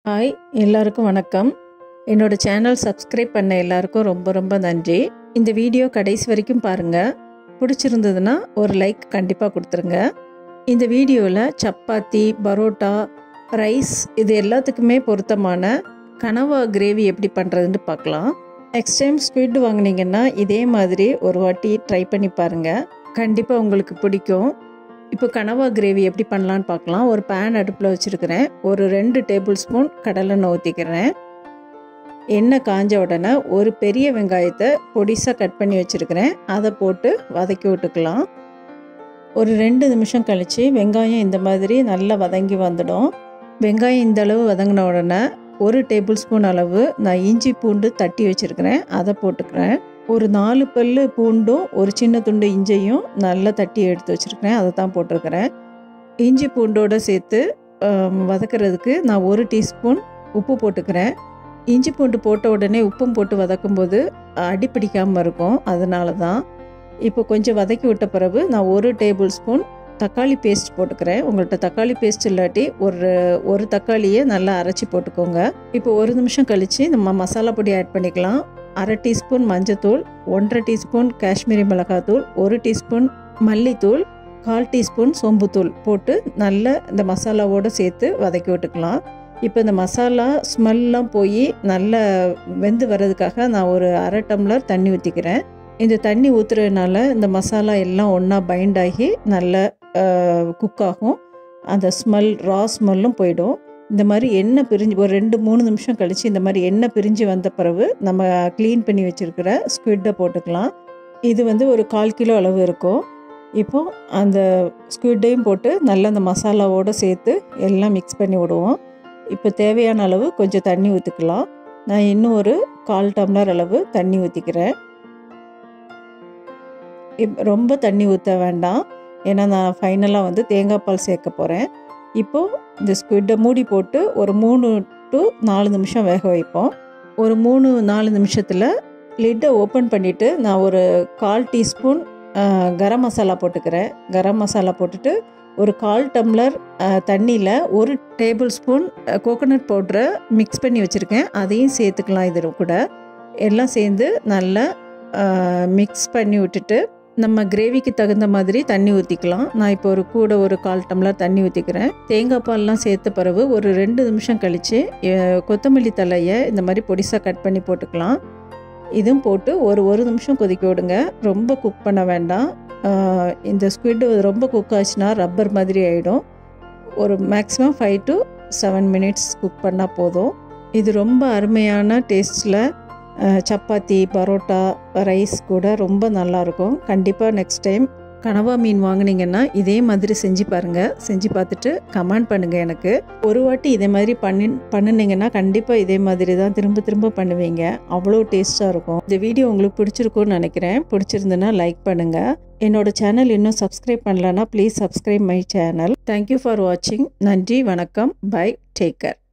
hi எல்லாருக்கும் வணக்கம் என்னோட சேனல் சப்ஸ்கிரைப் பண்ண எல்லாருக்கும் ரொம்ப ரொம்ப நன்றி இந்த வீடியோ கடைசி வரைக்கும் பாருங்கள் பிடிச்சிருந்ததுன்னா ஒரு லைக் கண்டிப்பாக கொடுத்துருங்க இந்த வீடியோவில் சப்பாத்தி பரோட்டா ரைஸ் இது எல்லாத்துக்குமே பொருத்தமான கனவா கிரேவி எப்படி பண்ணுறதுன்னு பார்க்கலாம் நெக்ஸ்ட் டைம் ஸ்வீட் வாங்குனீங்கன்னா இதே மாதிரி ஒரு வாட்டி ட்ரை பண்ணி பாருங்கள் கண்டிப்பாக உங்களுக்கு பிடிக்கும் இப்போ கனவா கிரேவி எப்படி பண்ணலான்னு பார்க்கலாம் ஒரு பேன் அடுப்பில் வச்சுருக்கிறேன் ஒரு ரெண்டு டேபிள் ஸ்பூன் கடலெண்ணெய் ஊற்றிக்கிறேன் எண்ணெய் காஞ்ச உடனே ஒரு பெரிய வெங்காயத்தை பொடிசாக கட் பண்ணி வச்சுருக்கிறேன் அதை போட்டு வதக்கி விட்டுக்கலாம் ஒரு ரெண்டு நிமிஷம் கழித்து வெங்காயம் இந்த மாதிரி நல்லா வதங்கி வந்துடும் வெங்காயம் இந்த அளவு வதங்கின உடனே ஒரு டேபிள் ஸ்பூன் அளவு நான் இஞ்சி பூண்டு தட்டி வச்சுருக்கிறேன் அதை போட்டுக்கிறேன் ஒரு நாலு பல் பூண்டும் ஒரு சின்ன துண்டு இஞ்சையும் நல்லா தட்டி எடுத்து வச்சுருக்கிறேன் அதை தான் போட்டிருக்கிறேன் இஞ்சி பூண்டோடு சேர்த்து வதக்கிறதுக்கு நான் ஒரு டீஸ்பூன் உப்பு போட்டுக்கிறேன் இஞ்சி பூண்டு போட்ட உடனே உப்பும் போட்டு வதக்கும்போது அடி பிடிக்காமல் இருக்கும் அதனால தான் இப்போ கொஞ்சம் வதக்கி விட்ட பிறகு நான் ஒரு டேபிள் ஸ்பூன் தக்காளி பேஸ்ட் போட்டுக்கிறேன் உங்கள்கிட்ட தக்காளி பேஸ்ட் இல்லாட்டி ஒரு ஒரு தக்காளியை நல்லா அரைச்சி போட்டுக்கோங்க இப்போ ஒரு நிமிஷம் கழித்து நம்ம மசாலா பொடி ஆட் பண்ணிக்கலாம் அரை டீஸ்பூன் மஞ்சத்தூள் ஒன்றரை டீஸ்பூன் காஷ்மீரி மிளகாத்தூள் ஒரு டீஸ்பூன் மல்லித்தூள் கால் டீஸ்பூன் சோம்புத்தூள் போட்டு நல்லா இந்த மசாலாவோடு சேர்த்து வதக்கி விட்டுக்கலாம் இப்போ இந்த மசாலா ஸ்மெல்லாம் போய் நல்லா வெந்து வர்றதுக்காக நான் ஒரு அரை டம்ளர் தண்ணி ஊற்றிக்கிறேன் இந்த தண்ணி ஊற்றுறதுனால இந்த மசாலா எல்லாம் ஒன்றா பைண்ட் ஆகி நல்லா குக் ஆகும் அந்த ஸ்மெல் ரா ஸ்மெல்லும் போயிடும் இந்த மாதிரி எண்ணெய் பிரிஞ்சு ஒரு ரெண்டு மூணு நிமிஷம் கழித்து இந்த மாதிரி எண்ணெய் பிரிஞ்சு வந்த பிறகு நம்ம க்ளீன் பண்ணி வச்சுருக்கிற ஸ்குவிட்டை போட்டுக்கலாம் இது வந்து ஒரு கால் கிலோ அளவு இருக்கும் இப்போது அந்த ஸ்குவிட்டையும் போட்டு நல்லா அந்த மசாலாவோடு சேர்த்து எல்லாம் மிக்ஸ் பண்ணி விடுவோம் இப்போ தேவையான அளவு கொஞ்சம் தண்ணி ஊற்றிக்கலாம் நான் இன்னும் ஒரு கால் டம்ளர் அளவு தண்ணி ஊற்றிக்கிறேன் இப் ரொம்ப தண்ணி ஊற்ற வேண்டாம் ஏன்னா நான் ஃபைனலாக வந்து தேங்காய் பால் சேர்க்க போகிறேன் இப்போது இந்த ஸ்குவிட்டை மூடி போட்டு ஒரு மூணு டு நாலு நிமிஷம் வேக வைப்போம் ஒரு மூணு நாலு நிமிஷத்தில் லிட்டை ஓப்பன் பண்ணிவிட்டு நான் ஒரு கால் டீஸ்பூன் கரம் மசாலா போட்டுக்கிறேன் கரம் மசாலா போட்டுட்டு ஒரு கால் டம்ளர் தண்ணியில் ஒரு டேபிள் ஸ்பூன் கோகோனட் பவுட்ரை மிக்ஸ் பண்ணி வச்சுருக்கேன் அதையும் சேர்த்துக்கலாம் இது கூட எல்லாம் சேர்ந்து நல்லா மிக்ஸ் பண்ணி விட்டுட்டு நம்ம கிரேவிக்கு தகுந்த மாதிரி தண்ணி ஊற்றிக்கலாம் நான் இப்போ ஒரு கூட ஒரு கால் டம்ளர் தண்ணி ஊற்றிக்கிறேன் தேங்காய் பால்லாம் சேர்த்த பிறகு ஒரு ரெண்டு நிமிஷம் கழித்து கொத்தமல்லி தலையை இந்த மாதிரி பொடிசாக கட் பண்ணி போட்டுக்கலாம் இதுவும் போட்டு ஒரு ஒரு நிமிஷம் கொதிக்க விடுங்க ரொம்ப குக் பண்ண வேண்டாம் இந்த ஸ்குவிட் ரொம்ப குக் ஆச்சுன்னா ரப்பர் மாதிரி ஆகிடும் ஒரு maximum five to seven minutes cook பண்ணால் போதும் இது ரொம்ப அருமையான டேஸ்ட்டில் சப்பாத்தி பரோட்டா ரைஸ் கூட ரொம்ப நல்லாயிருக்கும் கண்டிப்பாக நெக்ஸ்ட் டைம் கனவா மீன் வாங்கினீங்கன்னா இதே மாதிரி செஞ்சு பாருங்கள் செஞ்சு பார்த்துட்டு கமெண்ட் பண்ணுங்கள் எனக்கு ஒரு வாட்டி இதே மாதிரி பண்ணி பண்ணினீங்கன்னா கண்டிப்பாக இதே மாதிரி தான் திரும்ப திரும்ப பண்ணுவீங்க அவ்வளோ டேஸ்ட்டாக இருக்கும் இந்த வீடியோ உங்களுக்கு பிடிச்சிருக்கும்னு நினைக்கிறேன் பிடிச்சிருந்துன்னா லைக் பண்ணுங்கள் என்னோட சேனல் இன்னும் சப்ஸ்கிரைப் பண்ணலன்னா please subscribe my channel thank you for வாட்சிங் நன்றி வணக்கம் பை டேக் கேர்